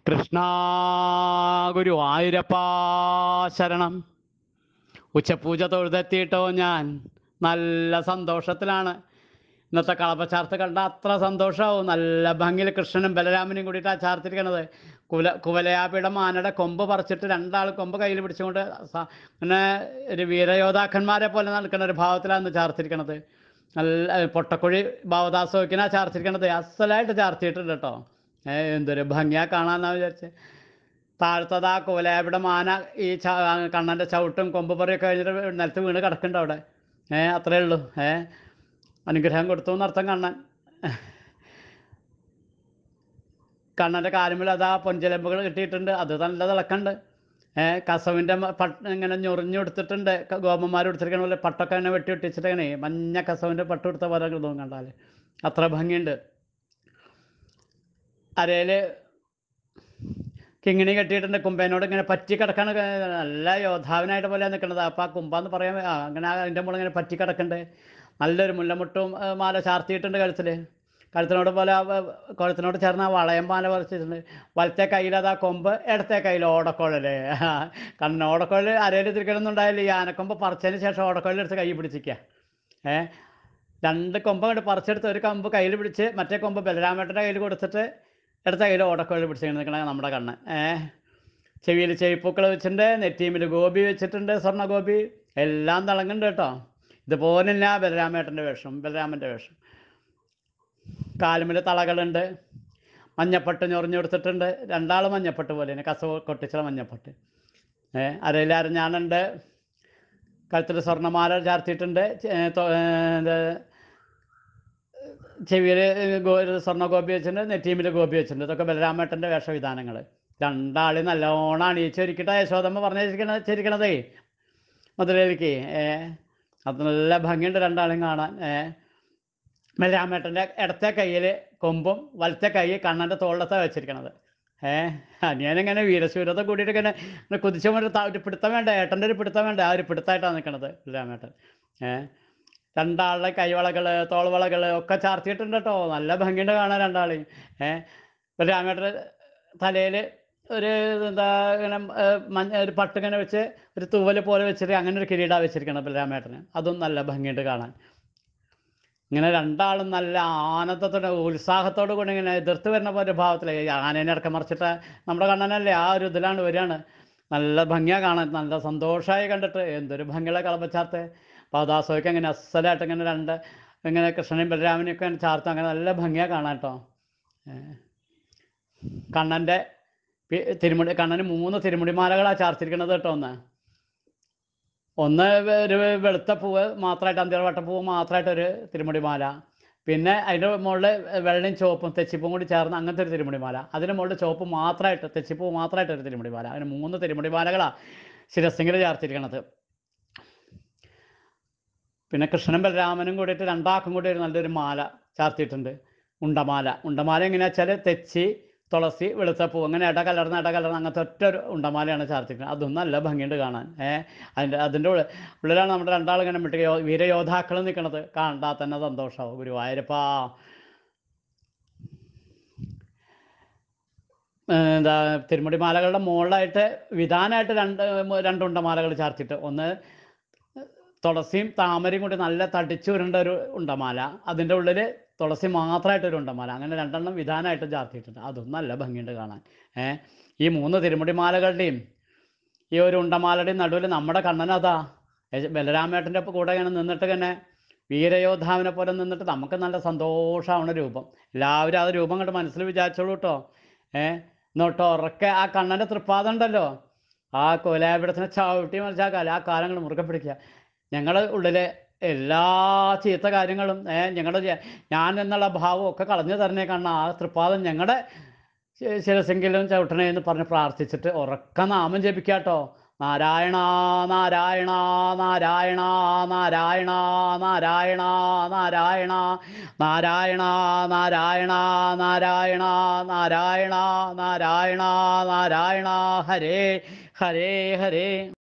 കൃഷ്ണ ഗുരുവായൂരപ്പാ ശരണം ഉച്ചപൂജ തൊഴുതെത്തിയിട്ടോ ഞാൻ നല്ല സന്തോഷത്തിലാണ് ഇന്നത്തെ കളപ്പച്ചാർത്ത് കണ്ട അത്ര സന്തോഷമാവും നല്ല ഭംഗിയിൽ കൃഷ്ണനും ബലരാമനും കൂടിയിട്ടാണ് ചാർത്തിരിക്കണത് കുല കുവലയാപിയുടെ മാനയുടെ കൊമ്പ് പറിച്ചിട്ട് രണ്ടാൾ കൊമ്പ് കയ്യിൽ പിടിച്ചുകൊണ്ട് സ- ഇങ്ങനെ ഒരു വീരയോദ്ധാക്കന്മാരെ പോലെ നടക്കുന്ന ഒരു ഭാവത്തിലാണ് ചാർത്തിരിക്കണത് നല്ല പൊട്ടക്കുഴി ഭാവദാസോക്കിനാ ചാർത്തിരിക്കണത് അസലായിട്ട് ചാർത്തിയിട്ടുണ്ട് കേട്ടോ ഏ, എന്തൊരു ഭംഗിയാ കാണാന്നാ വിചാരിച്ചത് താഴ്ത്തതാ കുവലയാപിയുടെ മാന ഈ ച കണ്ണൻ്റെ ചവിട്ടും കൊമ്പ് പറയൊക്കെ കഴിഞ്ഞിട്ട് നിലത്ത് വീണ് കിടക്കുന്നുണ്ട് അവിടെ ഏ അത്രേ ഉള്ളൂ ഏ അനുഗ്രഹം കൊടുത്തു എന്നർത്ഥം കണ്ണൻ കണ്ണൻ്റെ കാലുമ്പിൽ അതാ പൊഞ്ചലമ്പുകൾ കിട്ടിയിട്ടുണ്ട് അത് നല്ല തിളക്കണ്ട് ഏ കസവിൻ്റെ മ- പട്ട് ഇങ്ങനെ ഞൊറിഞ്ഞെടുത്തിട്ടുണ്ട് ഗോപന്മാർ എടുത്തിരിക്കണ പോലെ പട്ടൊക്കെ ഇങ്ങനെ വെട്ടി ഒട്ടിച്ചിട്ടങ്ങനെ മഞ്ഞ കസവിൻ്റെ പട്ട് കൊടുത്ത പോലെ തോന്നും കണ്ടാൽ അത്ര ഭംഗിയുണ്ട് അരയിൽ കിങ്ങിണി കെട്ടിയിട്ടുണ്ട് കുമ്പേനോട് ഇങ്ങനെ പറ്റി കിടക്കാണ് നല്ല യോദ്ധാവിനായിട്ട് പോലെ നിൽക്കുന്നത് അപ്പോൾ ആ കുമ്പാന്ന് പറയാൻ ആ, അങ്ങനെ അതിൻ്റെ മുകളിൽ ഇങ്ങനെ പറ്റി കിടക്കുന്നുണ്ട് നല്ലൊരു മുല്ലമുട്ടും ആ, മാല ചാർത്തിയിട്ടുണ്ട് കഴുത്തിൽ കഴുത്തിനോട് പോലെ ആ, വ- കഴുത്തിനോട് ചേർന്ന് ആ വളയം മാല പറിച്ചിട്ടുണ്ട് വലത്തെ കയ്യിൽ അത് ആ കൊമ്പ് ഇടത്തെ കയ്യിൽ ഓടക്കോഴല്ലേ കാരണം ഓടക്കോഴൽ അരയിൽ തിരിക്കണമെന്നുണ്ടായാലും ഈ ആനക്കൊമ്പ് പറിച്ചതിന് ശേഷം ഓടക്കോഴൽ എടുത്ത് കൈ പിടിച്ചിരിക്കുക ഏ രണ്ട് കൊമ്പ് അങ്ങോട്ട് പറിച്ചെടുത്ത് ഒരു കൊമ്പ് കയ്യിൽ പിടിച്ച് മറ്റേ കൊമ്പ് ബലരാമേട്ടൻ്റെ കയ്യിൽ കൊടുത്തിട്ട് ഇടത്തെ കയ്യിൽ ഓടക്കോഴൽ പിടിച്ച് നിൽക്കണ നമ്മുടെ കണ്ണ് ഏ ചെവിയിൽ ചെവിപ്പൂക്കൾ വെച്ചിട്ടുണ്ട് നെറ്റീമിൽ ഗോപി വെച്ചിട്ടുണ്ട് സ്വർണ്ണ ഗോപി എല്ലാം തിളങ്ങുന്നുണ്ട് കേട്ടോ ഇതുപോലില്ല ബലരാമേട്ടൻ്റെ വേഷം ബലരാമൻ്റെ വേഷം കാലുമിൽ തളകളുണ്ട് മഞ്ഞപ്പട്ട് ഞൊറിഞ്ഞു കൊടുത്തിട്ടുണ്ട് രണ്ടാൾ മഞ്ഞപ്പട്ട് പോലെ തന്നെ കസവ് കൊട്ടിച്ചുള്ള മഞ്ഞപ്പട്ട് ഏ അരയിൽ അരഞ്ഞാണുണ്ട് കഴുത്തിൽ സ്വർണ്ണമാല ചാർത്തിയിട്ടുണ്ട് ചെ- ഏ, തൊ- ഏ, ഇത് ചെവിയിൽ ഗോ സ്വർണ്ണ ഗോപി വെച്ചിട്ടുണ്ട് നെറ്റീമിൽ ഗോപി വെച്ചിട്ടുണ്ട് ഇതൊക്കെ ബലരാമേട്ടൻ്റെ വേഷവിധാനങ്ങൾ രണ്ടാളി നല്ലോണം അണിയിച്ചൊരുക്കിയിട്ട് യശോദമ്മ പറഞ്ഞിരിക്കണ ചിരിക്കണതേ മുതലേക്ക് ഏ അത് നല്ല ഭംഗിയുണ്ട് രണ്ടാളും കാണാൻ ഏ ബലരാമേട്ടൻ്റെ ഇടത്തെ കയ്യിൽ കൊമ്പും വലത്തെ കൈ കണ്ണൻ്റെ തോളത്താണ് വെച്ചിരിക്കണത് ഏ അനിയനിങ്ങനെ വീരശൂരത കൂടിയിട്ട് ഇങ്ങനെ ഇങ്ങനെ കുതിച്ച ഒരു ത- ഒരു പിടുത്തം വേണ്ട ഏട്ടൻ്റെ ഒരു പിടുത്തം വേണ്ട ആ ഒരു പിടുത്തമായിട്ടാണ് നിൽക്കണത് ബലരാമേട്ടൻ ഏ രണ്ടാളുടെ കൈവളകൾ തോൾവളകൾ ഒക്കെ ചാർത്തിയിട്ടുണ്ട് കേട്ടോ നല്ല ഭംഗിയുണ്ട് കാണാൻ രണ്ടാളെയും ഏ ബലരാമേട്ടൻ്റെ തലയിൽ ഒരു എന്താ ഇങ്ങനെ ഏ, മഞ്ഞ ഒരു പട്ട് ഇങ്ങനെ വെച്ച് ഒരു തൂവൽ പോലെ വെച്ചിട്ട് അങ്ങനെ ഒരു കിരീട വെച്ചിരിക്കണം ബലരാമേട്ടന് അതും നല്ല ഭംഗിയുണ്ട് കാണാൻ ഇങ്ങനെ രണ്ടാളും നല്ല ആനന്ദത്തോടെ ഉത്സാഹത്തോടു കൂടി ഇങ്ങനെ എതിർത്ത് വരുന്ന പോലെ ഭാവത്തിൽ ആനേനെ അടക്കം മറിച്ചിട്ട് നമ്മുടെ കണ്ണനല്ലേ ആ ഒരു ഇതിലാണ് വരികയാണ് നല്ല ഭംഗിയാണ് കാണാൻ നല്ല സന്തോഷമായി കണ്ടിട്ട് എന്തൊരു ഭംഗിയുള്ള കളപ്പച്ചാർത്ത് പാദാസോയ്ക്ക് അങ്ങനെ അസലായിട്ട് ഇങ്ങനെ രണ്ട് ഇങ്ങനെ കൃഷ്ണനെയും ബലരാമനെയും ഒക്കെ ഇങ്ങനെ ചാർത്തും അങ്ങനെ നല്ല ഭംഗിയാണ് കാണാൻ കേട്ടോ കണ്ണൻ്റെ പി- തിരുമുടി കണ്ണന് മൂന്ന് തിരുമുടിമാലകളാണ് ചാർത്തിരിക്കുന്നത് കേട്ടോ ഒന്ന് ഒന്ന് ഒരു വെളുത്ത പൂവ് മാത്രമായിട്ട് അന്തിരവട്ടപ്പൂവ് മാത്രമായിട്ട് ഒരു തിരുമുടിമാല പിന്നെ അതിൻ്റെ മുകളിൽ വെള്ളയും ചുവപ്പും തെച്ചിപ്പും കൂടി ചേർന്ന് അങ്ങനത്തെ ഒരു തിരുമുടിമാല അതിന് മുകളിൽ ചുവപ്പ് മാത്രമായിട്ട് തെച്ചിപ്പൂ മാത്രമായിട്ട് ഒരു തിരുമുടിമാല അങ്ങനെ മൂന്ന് തിരുമുടിമാലകളാണ് ശിരസിംഗിൽ ചേർത്തിരിക്കണത് പിന്നെ കൃഷ്ണനും ബലരാമനും കൂടിയിട്ട് രണ്ടാക്കും കൂടി ഒരു നല്ലൊരു മാല ചാർത്തിയിട്ടുണ്ട് ഉണ്ടമാല ഉണ്ടമാല എങ്ങനെയാ വെച്ചാൽ തെച്ചി തുളസി വെളുത്തപ്പൂ അങ്ങനെ ഇടകലർന്ന് ഇടകലർന്ന് അങ്ങനത്തെ ഒറ്റ ഒരു ഉണ്ടമാലയാണ് ചാർത്തിക്കുന്നത് അതും നല്ല ഭംഗിയുണ്ട് കാണാൻ ഏഹ് അതിൻ്റെ അതിൻ്റെ ഉള്ളിൽ ഉള്ളിലാണ് നമ്മുടെ രണ്ടാളും ഇങ്ങനെ വിട്ട് യോ വീരയോദ്ധാക്കൾ നിൽക്കുന്നത് കണ്ടാൽ തന്നെ സന്തോഷമാവും ഗുരുവായൂരപ്പാ ഏഹ് എന്താ തിരുമുടിമാലകളുടെ മുകളിലായിട്ട് വിധാനമായിട്ട് രണ്ട് രണ്ട് ഉണ്ടമാലകൾ ചാർത്തിയിട്ട് ഒന്ന് തുളസിയും താമരയും കൂടി നല്ല തടിച്ചുരുണ്ട ഒരു ഉണ്ടമാല അതിൻ്റെ ഉള്ളിൽ തുളസി മാത്രമായിട്ടൊരു ഉണ്ടമാല അങ്ങനെ രണ്ടെണ്ണം വിധാനമായിട്ട് ചാർത്തിയിട്ടുണ്ട് അതും നല്ല ഭംഗിയുണ്ട് കാണാൻ ഏ ഈ മൂന്ന് തിരുമുടിമാലകളുടെയും ഈ ഒരു ഉണ്ടമാലയുടെയും നടുവിൽ നമ്മുടെ കണ്ണനതാ യജ- ബലരാമേട്ടൻ്റെ കൂടെ ഇങ്ങനെ നിന്നിട്ട് ഇങ്ങനെ വീരയോദ്ധാവിനെ പോലെ നിന്നിട്ട് നമുക്ക് നല്ല സന്തോഷമാവണ രൂപം എല്ലാവരും ആ രൂപം കണ്ട് മനസ്സിൽ വിചാരിച്ചോളൂ കേട്ടോ ഏ എന്നിട്ട് ഉറക്കെ ആ കണ്ണൻ്റെ തൃപ്പാദം ഉണ്ടല്ലോ ആ കൊലാപിടത്തിനെ ചവിട്ടി മറിച്ചാൽ ആ കാലങ്ങൾ മുറുകെ പിടിക്കുക ഞങ്ങളുടെ ഉള്ളിലെ എല്ലാ ചീത്ത കാര്യങ്ങളും ഏ ഞങ്ങളുടെ ഞാൻ എന്നുള്ള ഭാവം ഒക്കെ കളഞ്ഞു തരണേ കണ്ണ ആ തൃപ്പാദം ഞങ്ങളുടെ ശി- ശിരസെങ്കിലും ചവിട്ടണേ എന്ന് പറഞ്ഞ് പ്രാർത്ഥിച്ചിട്ട് ഉറക്ക നാമം ജപിക്കാട്ടോ നാരായണ നാരായണ നാരായണ നാരായണ നാരായണ നാരായണ നാരായണ നാരായണ നാരായണ നാരായണ നാരായണ നാരായണ ഹരേ ഹരേ ഹരേ